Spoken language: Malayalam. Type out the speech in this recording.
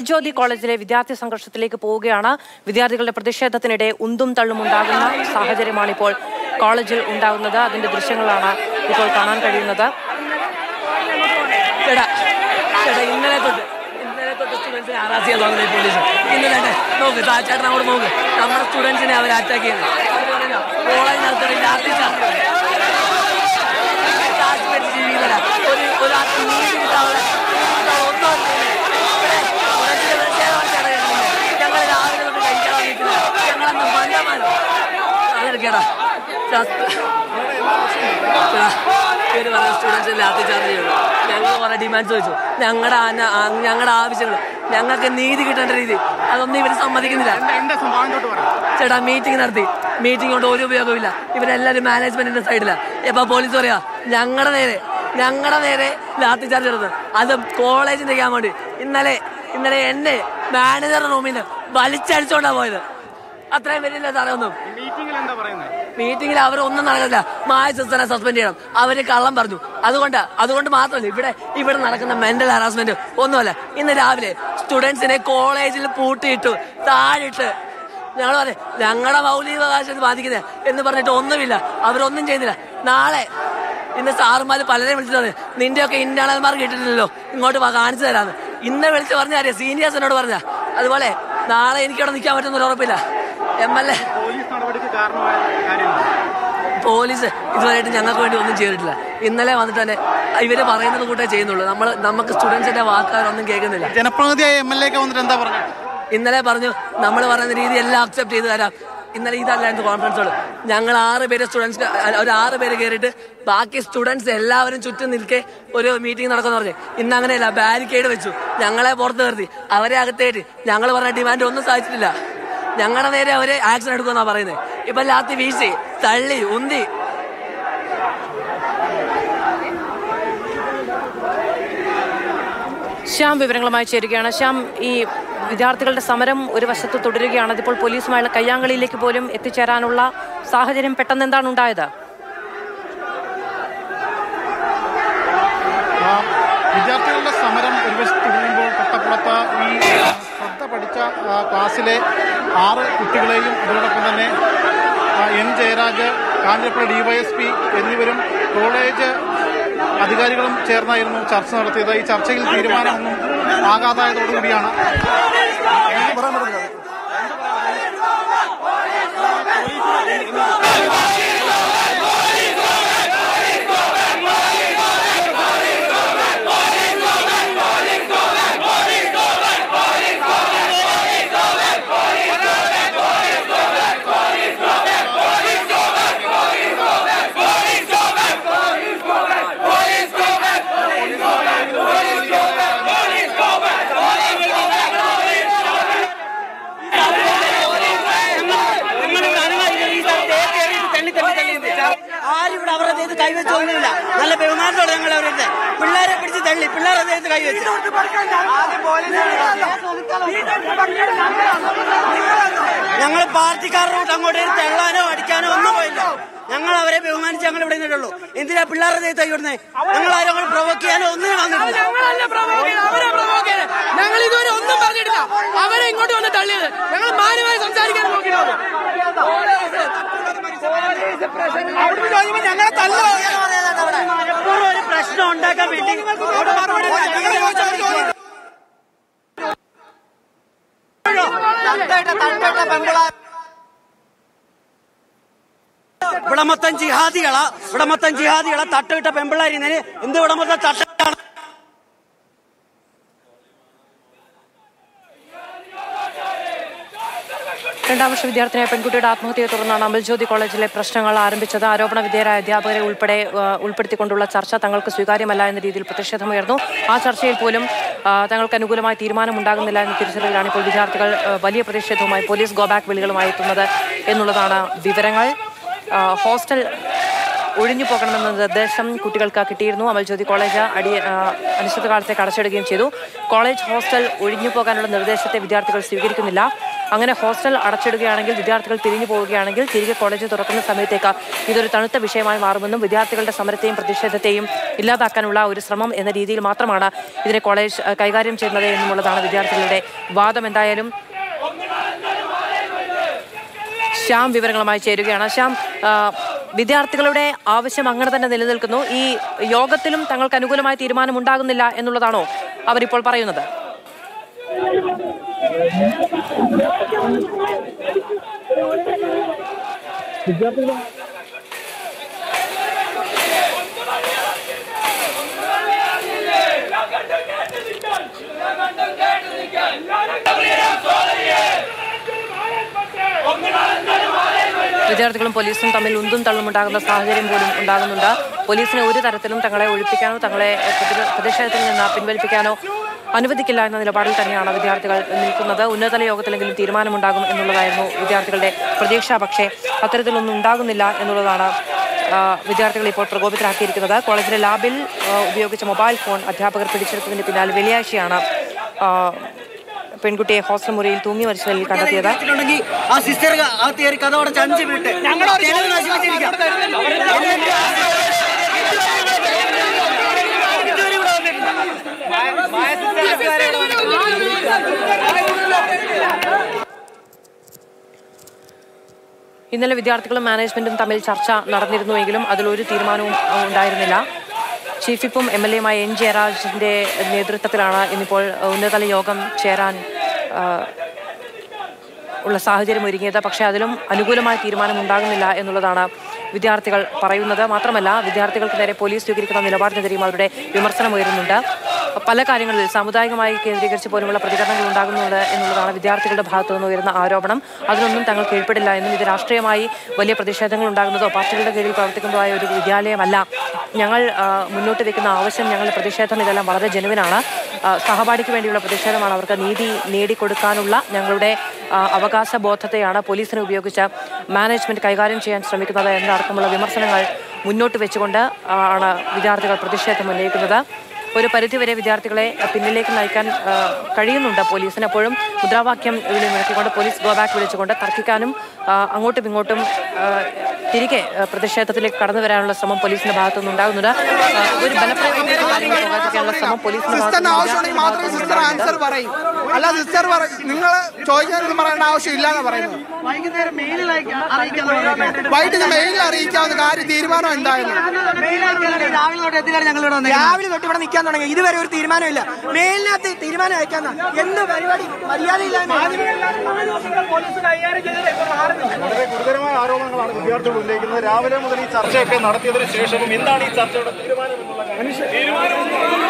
ജ്യോതി കോളേജിലെ വിദ്യാർത്ഥി സംഘർഷത്തിലേക്ക് പോവുകയാണ് വിദ്യാർത്ഥികളുടെ പ്രതിഷേധത്തിനിടെ ഉന്തും തള്ളും ഉണ്ടാകുന്ന സാഹചര്യമാണ് ഇപ്പോൾ കോളേജിൽ ഉണ്ടാകുന്നത് അതിന്റെ ദൃശ്യങ്ങളാണ് ഇപ്പോൾ കാണാൻ കഴിയുന്നത് ചേട്ടാ ചേട്ടാ ഇന്നലെ തൊട്ട് ഇന്നലെ തൊട്ട് സ്റ്റുഡൻസിനെ ഹറാസ് ചെയ്യാൻ തുടങ്ങി പോലീസ് ഇന്നലെ തന്നെ നോക്ക് താ ചേട്ടൻ അങ്ങോട്ട് നോക്ക് നമ്മുടെ സ്റ്റുഡൻസിനെ അവർ അറ്റാക്ക് ചെയ്യുന്നത് കോളേജിനകത്ത് രാത്രി ഒരു ഒരാൾക്ക് നീതി കിട്ടാതെ ഒന്നും ഞങ്ങൾ രാവിലെ തൊട്ട് കഴിക്കാൻ നിൽക്കുന്നത് ഞങ്ങളന്ന് മന്ദമാനോ അതെടുക്കേടാ പേര് പറഞ്ഞ സ്റ്റുഡൻസിനെ ലാത്തിച്ചാർജ് ചെയ്യുള്ളൂ ഞങ്ങൾ കുറെ ഡിമാൻഡ്സ് ചോദിച്ചു ഞങ്ങളുടെ ഞങ്ങളുടെ ആവശ്യങ്ങൾ ഞങ്ങൾക്ക് നീതി കിട്ടേണ്ട രീതി അതൊന്നും ഇവർ സമ്മതിക്കുന്നില്ല ചേട്ടാ മീറ്റിംഗ് നടത്തി മീറ്റിംഗ് കൊണ്ട് ഒരു ഉപയോഗമില്ല ഇവരെല്ലാവരും മാനേജ്മെന്റിന്റെ സൈഡിലാണ് ഇപ്പൊ പോലീസ് പറയാ ഞങ്ങളുടെ നേരെ ഞങ്ങളുടെ നേരെ ലാത്തി ചാർജ് നടന്നത് അത് കോളേജിൽ നിൽക്കാൻ വേണ്ടി ഇന്നലെ ഇന്നലെ എന്നെ മാനേജറുടെ റൂമിൽ നിന്ന് വലിച്ചടിച്ചോണ്ടാ പോയത് അത്രയും വരില്ല സാറേ ഒന്നും മീറ്റിംഗിൽ അവർ ഒന്നും നടക്കില്ല മായ സിസ്റ്ററെ സസ്പെൻഡ് ചെയ്യണം അവര് കള്ളം പറഞ്ഞു അതുകൊണ്ട് അതുകൊണ്ട് മാത്രമല്ല ഇവിടെ ഇവിടെ നടക്കുന്ന മെന്റൽ ഹറാസ്മെന്റ് ഒന്നുമല്ല ഇന്ന് രാവിലെ സ്റ്റുഡൻസിനെ കോളേജിൽ പൂട്ടിയിട്ടു താഴിട്ട് ഞങ്ങൾ പറയും ഞങ്ങളുടെ മൗലികാവകാശം ബാധിക്കുന്നത് എന്ന് പറഞ്ഞിട്ട് ഒന്നുമില്ല അവരൊന്നും ചെയ്യുന്നില്ല നാളെ ഇന്ന് സാറുമാര് പലരെയും വിളിച്ചു പറഞ്ഞു നിന്റെയൊക്കെ ഇന്റേണൽ മാർക്ക് കിട്ടിയിട്ടില്ലല്ലോ ഇങ്ങോട്ട് വാ കാണിച്ചു തരാന്ന് ഇന്ന് വിളിച്ച് പറഞ്ഞ കാര്യം സീനിയേഴ്സ് എന്നോട് പറഞ്ഞ അതുപോലെ നാളെ എനിക്കവിടെ നിൽക്കാൻ പറ്റുന്ന ഒരു ഉറപ്പില്ല എം എൽ എ പോലീസ് ഇതുവരെയായിട്ട് ഞങ്ങൾക്ക് വേണ്ടി ഒന്നും ചെയ്തിട്ടില്ല ഇന്നലെ വന്നിട്ട് തന്നെ ഇവര് പറയുന്നത് കൂട്ടേ ചെയ്യുന്നുള്ളൂ നമ്മൾ നമുക്ക് സ്റ്റുഡൻസിന്റെ വാക്കാരൊന്നും കേൾക്കുന്നില്ല ജനപ്രതിനിധിയായ എം എൽ എ ഒക്കെ വന്നിട്ട് എന്താ പറഞ്ഞത് ഇന്നലെ പറഞ്ഞു നമ്മൾ പറയുന്ന രീതി എല്ലാം അക്സെപ്റ്റ് ചെയ്ത് തരാം ഇന്നലെ ഇതല്ലായിരുന്നു കോൺഫറൻസുകൾ ഞങ്ങൾ ആറ് പേര് സ്റ്റുഡൻസ് ഒരു ആറ് പേര് കയറിയിട്ട് ബാക്കി സ്റ്റുഡൻസ് എല്ലാവരും ചുറ്റും നിൽക്കെ ഒരു മീറ്റിംഗ് നടക്കുന്ന പറഞ്ഞു ഇന്ന് അങ്ങനെയല്ല ബാരിക്കേഡ് വെച്ചു ഞങ്ങളെ പുറത്ത് നിർത്തി അവരെ അകത്തേറ്റ് ഞങ്ങൾ പറഞ്ഞ ഡിമാൻഡ് ഒന്നും സാധിച്ചിട്ടില്ല ഞങ്ങളുടെ നേരെ അവര് ആക്ഷൻ എടുക്കുമെന്നാ പറയുന്നത് ഇപ്പൊ ലാത്തി വീശി തള്ളി ഉന്തി ശ്യാം വിവരങ്ങളുമായി ചേരുകയാണ് ശ്യാം ഈ വിദ്യാർത്ഥികളുടെ സമരം ഒരു വശത്ത് തുടരുകയാണ് അതിപ്പോൾ പോലീസുമായുള്ള കയ്യാങ്കളിയിലേക്ക് പോലും എത്തിച്ചേരാനുള്ള സാഹചര്യം പെട്ടെന്ന് എന്താണ് ഉണ്ടായത് ആ, വിദ്യാർത്ഥികളുടെ സമരം ഒരു വശത്ത് തുടരുമ്പോൾ തൊട്ടപ്പുറത്ത് ഈ ശ്രദ്ധ പഠിച്ച ആ, ക്ലാസ്സിലെ ആറ് കുട്ടികളെയും അതോടൊപ്പം തന്നെ ആ, എൻ ജയരാജ് കാഞ്ഞിരപ്പുഴ ഡിവൈഎസ്പി എന്നിവരും കോളേജ് അധികാരികളും ചേർന്നായിരുന്നു ചർച്ച നടത്തിയത് ഈ ചർച്ചയിൽ തീരുമാനമൊന്നും ആകാതായതോടുകൂടിയാണ് ആരും അവരുടെ ദേഹത്ത് കൈവച്ചൊന്നുമില്ല നല്ല ബഹുമാനത്തോടെ ഞങ്ങൾ അവരുടെ പിള്ളേരെ പിടിച്ച് തള്ളി പിള്ളേരെ ദേഹത്ത് കൈവച്ചു ഞങ്ങൾ പാർട്ടിക്കാരുടെ കൂട്ട് അങ്ങോട്ട് ഇരുന്ന് തള്ളാനോ അടിക്കാനോ ഒന്നും പോയില്ല ഞങ്ങൾ അവരെ ബഹുമാനിച്ച് ഞങ്ങൾ ഇവിടെ നിന്നിട്ടുള്ളൂ എന്തിനാ പിള്ളേരുടെ ദേഹത്ത് കൈവിടുന്നേ ഞങ്ങൾ ആരും അങ്ങോട്ട് പ്രൊവോക്ക് ചെയ്യാനോ ഒന്നിനും വന്നിട്ടില്ല ഞങ്ങൾ ഇതുവരെ ഒന്നും പറഞ്ഞിട്ടില്ല അവരെ ഇങ്ങോട്ട് വന്ന് തള്ളിയത് ഞങ്ങൾ മാന്യമായി സംസാരിക്കാൻ നോക്കിയിട്ടുണ്ട് ഞങ്ങളെ തള്ളു എപ്പോഴും ഒരു പ്രശ്നം ഉണ്ടാക്കാൻ വേണ്ടി ഇവിടെ മൊത്തം ജിഹാദികളാ ഇവിടെ മൊത്തം ജിഹാദികളാ തട്ടുവിട്ട പെമ്പിള്ളാരിന്നതിന് എന്ത് ഇവിടെ മൊത്തം തട്ടാണ് രണ്ടാം വർഷ വിദ്യാർത്ഥിനിയായ പെൺകുട്ടിയുടെ ആത്മഹത്യയെ തുടർന്നാണ് അമൽജ്യോതി കോളേജിലെ പ്രശ്നങ്ങൾ ആരംഭിച്ചത് ആരോപണ വിധേയരായ അധ്യാപകരെ ഉൾപ്പെടെ ആ, ഉൾപ്പെടുത്തിക്കൊണ്ടുള്ള ചർച്ച തങ്ങൾക്ക് സ്വീകാര്യമല്ല എന്ന രീതിയിൽ പ്രതിഷേധമുയർന്നു ആ ചർച്ചയിൽ പോലും ആ, തങ്ങൾക്ക് അനുകൂലമായ തീരുമാനമുണ്ടാകുന്നില്ല എന്ന തിരിച്ചറിവിലാണ് ഇപ്പോൾ വിദ്യാർത്ഥികൾ ആ, വലിയ പ്രതിഷേധവുമായി പോലീസ് ഗോ ബാക്ക് വിളികളുമായി എത്തുന്നത് എന്നുള്ളതാണ് വിവരങ്ങൾ ആ, ഹോസ്റ്റൽ ഒഴിഞ്ഞു പോകണമെന്ന നിർദ്ദേശം കുട്ടികൾക്ക് കിട്ടിയിരുന്നു അമൽജ്യോതി കോളേജ് അടി ആ, അനിശ്ചിതകാലത്തേക്ക് അടച്ചിടുകയും ചെയ്തു കോളേജ് ഹോസ്റ്റൽ ഒഴിഞ്ഞു പോകാനുള്ള നിർദ്ദേശത്തെ വിദ്യാർത്ഥികൾ സ്വീകരിക്കുന്നില്ല അങ്ങനെ ഹോസ്റ്റൽ അടച്ചിടുകയാണെങ്കിൽ വിദ്യാർത്ഥികൾ പിരിഞ്ഞു പോവുകയാണെങ്കിൽ തിരികെ കോളേജ് തുറക്കുന്ന സമയത്തേക്ക് ഇതൊരു തണുത്ത വിഷയമായി മാറുമെന്നും വിദ്യാർത്ഥികളുടെ സമരത്തെയും പ്രതിഷേധത്തെയും ഇല്ലാതാക്കാനുള്ള ഒരു ശ്രമം എന്ന രീതിയിൽ മാത്രമാണ് ഇതിനെ കോളേജ് അഹ്, കൈകാര്യം ചെയ്യുന്നത് എന്നുള്ളതാണ് വിദ്യാർത്ഥികളുടെ വാദം എന്തായാലും ശ്യാം വിവരങ്ങളുമായി ചേരുകയാണ് ശ്യാം ആ, വിദ്യാർത്ഥികളുടെ ആവശ്യം അങ്ങനെ തന്നെ നിലനിൽക്കുന്നു ഈ യോഗത്തിലും തങ്ങൾക്ക് അനുകൂലമായ തീരുമാനം ഉണ്ടാകുന്നില്ല എന്നുള്ളതാണോ അവരിപ്പോൾ പറയുന്നത് വിദ്യാർത്ഥികളും പോലീസും തമ്മിൽ ഉന്തും തള്ളും ഉണ്ടാകുന്ന സാഹചര്യം പോലും ഉണ്ടാകുന്നുണ്ട് പോലീസിനെ ഒരു തരത്തിലും തങ്ങളെ ഒഴിപ്പിക്കാനോ തങ്ങളെ പ്രതി- പ്രതിഷേധത്തിൽ നിന്ന് പിൻവലിപ്പിക്കാനോ അനുവദിക്കില്ല എന്ന നിലപാടിൽ തന്നെയാണ് വിദ്യാർത്ഥികൾ നിൽക്കുന്നത് ഉന്നതതല യോഗത്തിലെങ്കിലും തീരുമാനമുണ്ടാകും എന്നുള്ളതായിരുന്നു വിദ്യാർത്ഥികളുടെ പ്രതീക്ഷ പക്ഷേ അത്തരത്തിലൊന്നും ഉണ്ടാകുന്നില്ല എന്നുള്ളതാണ് ആ, വിദ്യാർത്ഥികളെ ഇപ്പോൾ പ്രകോപിതരാക്കിയിരിക്കുന്നത് കോളേജിലെ ലാബിൽ ആ, ഉപയോഗിച്ച മൊബൈൽ ഫോൺ അധ്യാപകർ പിടിച്ചെടുത്തതിന് പിന്നാലെ വെള്ളിയാഴ്ചയാണ് ആ, പെൺകുട്ടിയെ ഹോസ്റ്റൽ മുറിയിൽ തൂങ്ങി മരിച്ച നിലയിൽ കണ്ടെത്തിയത് ണ്ടെങ്കിൽ ആ സിസ്റ്റർ അകത്ത് കയറി കഥോടെ ചഞ്ച് വിട്ട് തെളിവ് നശിപ്പിച്ചിരിക്കാം. എന്നിട്ട് ഇതുവരെ ഇവിടെ വന്നിട്ടില്ല. ഇന്നലെ വിദ്യാർത്ഥികളും മാനേജ്മെന്റും തമ്മിൽ ചർച്ച നടന്നിരുന്നുവെങ്കിലും അതിലൊരു തീരുമാനവും അഹ്, ഉണ്ടായിരുന്നില്ല ചീഫ് വിപ്പും എം എൽ എയുമായ എൻ ജയരാജിന്റെ നേതൃത്വത്തിലാണ് ഇന്നിപ്പോൾ അഹ്, ഉന്നതതല യോഗം ചേരാൻ അഹ്, ഉള്ള സാഹചര്യം ഒരുങ്ങിയത് പക്ഷേ അതിലും അനുകൂലമായ തീരുമാനം ഉണ്ടാകുന്നില്ല എന്നുള്ളതാണ് വിദ്യാർത്ഥികൾ പറയുന്നത് മാത്രമല്ല വിദ്യാർത്ഥികൾക്ക് നേരെ പോലീസ് സ്വീകരിക്കുന്ന നിലപാടിനെതിരെയും അവരുടെ വിമർശനം ഉയരുന്നുണ്ട് പല കാര്യങ്ങളിൽ സാമുദായികമായി കേന്ദ്രീകരിച്ച് പോലുമുള്ള പ്രതികരണങ്ങൾ ഉണ്ടാകുന്നുണ്ട് എന്നുള്ളതാണ് വിദ്യാർത്ഥികളുടെ ഭാഗത്തു നിന്ന് ഉയരുന്ന ആരോപണം അതിനൊന്നും തങ്ങൾ കീഴ്പ്പെടില്ല എന്നും ഇത് രാഷ്ട്രീയമായി വലിയ പ്രതിഷേധങ്ങൾ ഉണ്ടാകുന്നതോ പാർട്ടികളുടെ കീഴിൽ പ്രവർത്തിക്കുന്നതോ ആയ ഒരു വിദ്യാലയമല്ല ഞങ്ങൾ ആ, മുന്നോട്ട് വെക്കുന്ന ആവശ്യം ഞങ്ങളുടെ പ്രതിഷേധം ഇതെല്ലാം വളരെ ജനുവിനാണ് ആ, സഹപാഠിക്ക് വേണ്ടിയുള്ള പ്രതിഷേധമാണ് അവർക്ക് നീതി നേടിക്കൊടുക്കാനുള്ള ഞങ്ങളുടെ ആ, അവകാശ ബോധത്തെയാണ് പോലീസിനെ ഉപയോഗിച്ച് മാനേജ്മെന്റ് കൈകാര്യം ചെയ്യാൻ ശ്രമിക്കുന്നത് എന്നടക്കമുള്ള വിമർശനങ്ങൾ മുന്നോട്ട് വെച്ചുകൊണ്ട് ആണ് വിദ്യാർത്ഥികൾ പ്രതിഷേധം ഉന്നയിക്കുന്നത് ഒരു പരിധിവരെ വിദ്യാർത്ഥികളെ പിന്നിലേക്ക് നയിക്കാൻ ആ, കഴിയുന്നുണ്ട് പോലീസിന് എപ്പോഴും മുദ്രാവാക്യം വിളി മുഴക്കിക്കൊണ്ട് പോലീസ് ഗോ ബാക്ക് വിളിച്ചുകൊണ്ട് തർക്കിക്കാനും ആ, അങ്ങോട്ടും ഇങ്ങോട്ടും ആ, തിരികെ ആ, പ്രതിഷേധത്തിലേക്ക് കടന്നു വരാനുള്ള ശ്രമം പോലീസിന്റെ ഭാഗത്തുനിന്ന് ഉണ്ടാകുന്നുണ്ട് ആ, ഒരു ബലപ്രയോഗത്തിലേക്ക് കാര്യങ്ങൾ പോകാതിരിക്കാനുള്ള ശ്രമം പോലീസിന്റെ സിസ്റ്ററിന് ആവശ്യമുണ്ടെങ്കിൽ മാത്രമേ ഭാഗത്തുനിന്ന് സിസ്റ്റർ ആൻസർ പറയും അല്ല സിസ്റ്റർ നിങ്ങൾ ചോദിക്കാനൊന്നും പറയേണ്ട ആവശ്യമില്ല എന്ന് പറയുന്നത് വൈകുന്നേരം മെയിലിൽ അയക്കാം- അറിയിക്കാൻ തുടങ്ങി. വൈകിട്ട് ഇത് മെയിലിൽ അറിയിക്കാവുന്ന കാര്യം തീരുമാനം എന്തായാലും മെയിലിൽ അയക്കാൻ രാവിലെ തൊട്ട് എത്തിയാണ് ഞങ്ങൾ ഇവിടെ വന്നത് രാവിലെ തൊട്ട് ഇവിടെ നിൽക്കാൻ തുടങ്ങി ഇതുവരെ ഒരു തീരുമാനമില്ല മേലിനകത്ത് തീരുമാനം അയക്കാന്ന എന്ത് പരിപാടി മര്യാദയില്ലായ്മ വളരെ ഗുരുതരമായ ആരോപണങ്ങളാണ് വിദ്യാർത്ഥികൾ ഉന്നയിക്കുന്നത് രാവിലെ മുതൽ ഈ ചർച്ചയൊക്കെ നടത്തിയതിനു ശേഷവും എന്താണ് ഈ ചർച്ചയുടെ തീരുമാനം എന്നുള്ള കാര്യം?